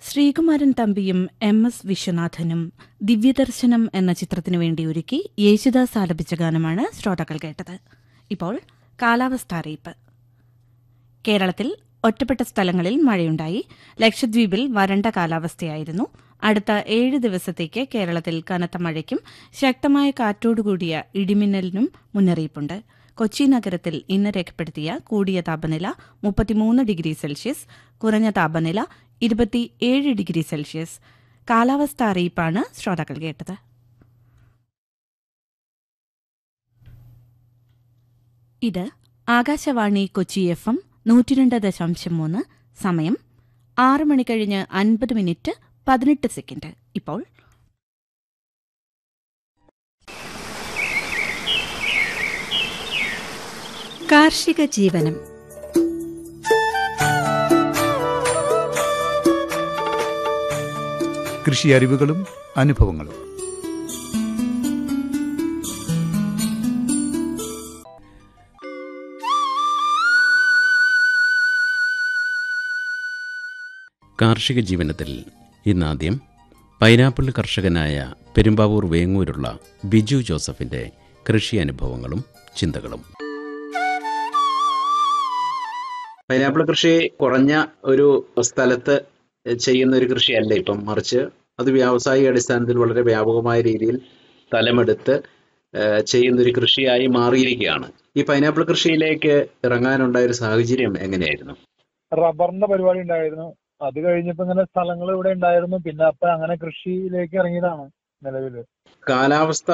ശ്രീകുമാരൻ തമ്പിയും M S വിശ്വനാഥനും ദിവ്യദർശനം എന്ന ചിത്രത്തിനു വേണ്ടി ഒരുക്കി യേശുദാസ് ആലപിച്ച ഗാനമാണ് ശ്രോതാക്കൾ കേട്ടത് ഇപ്പോൾ കാലാവസ്ഥ അറിയിപ്പ് കേരളത്തിൽ ഒറ്റപ്പെട്ട സ്ഥലങ്ങളിൽ മഴയുണ്ടായി ലക്ഷദ്വീപിൽ വരണ്ട കാലാവസ്ഥയായിരുന്നു അടുത്ത ഏഴ് ദിവസത്തേക്ക് കേരളത്തിൽ കനത്ത മഴയ്ക്കും ശക്തമായ കാറ്റോടുകൂടിയ ഇടിമിന്നലിനും മുന്നറിയിപ്പുണ്ട് കൊച്ചി നഗരത്തിൽ ഇന്ന് രേഖപ്പെടുത്തിയ കൂടിയ താപനില മുപ്പത്തിമൂന്ന് ഡിഗ്രി സെൽഷ്യസ് കുറഞ്ഞ താപനില ഇരുപത്തിയേഴ് ഡിഗ്രി സെൽഷ്യസ് കാലാവസ്ഥ അറിയിപ്പാണ് ശ്രോതാക്കൾ കേട്ടത് ഇത് ആകാശവാണി കൊച്ചി എഫ് എം നൂറ്റിരണ്ട് ദശാംശം മൂന്ന് സമയം ആറ് മണി കഴിഞ്ഞ് അൻപത് മിനിറ്റ് പതിനെട്ട് സെക്കൻഡ് ഇപ്പോൾ കാർഷിക ജീവനം കൃഷി അറിവുകളും അനുഭവങ്ങളും കാർഷിക ജീവനത്തിൽ ഇന്നാദ്യം പൈനാപ്പിൾ കർഷകനായ പെരുമ്പാവൂർ വേങ്ങൂരുള്ള ബിജു ജോസഫിന്റെ കൃഷി അനുഭവങ്ങളും ചിന്തകളും പൈനാപ്പിൾ കൃഷി കുറഞ്ഞ ഒരു സ്ഥലത്ത് ചെയ്യുന്ന ഒരു കൃഷിയല്ല ഇപ്പം മറിച്ച് അത് വ്യാവസായിക അടിസ്ഥാനത്തിൽ വളരെ വ്യാപകമായ രീതിയിൽ സ്ഥലമെടുത്ത് ഏഹ്, ചെയ്യുന്ന ഒരു കൃഷിയായി മാറിയിരിക്കുകയാണ് ഈ പൈനാപ്പിൾ കൃഷിയിലേക്ക് ഇറങ്ങാനുണ്ടായ ഒരു സാഹചര്യം എങ്ങനെയായിരുന്നു റബ്ബറിന്റെ പരിപാടി ഉണ്ടായിരുന്നു അത് കഴിഞ്ഞപ്പോ ഇങ്ങനെ സ്ഥലങ്ങൾ ഇവിടെ ഉണ്ടായിരുന്നു പിന്നെ അപ്പൊ അങ്ങനെ കൃഷിയിലേക്ക് ഇറങ്ങിയതാണ് നിലവില് കാലാവസ്ഥ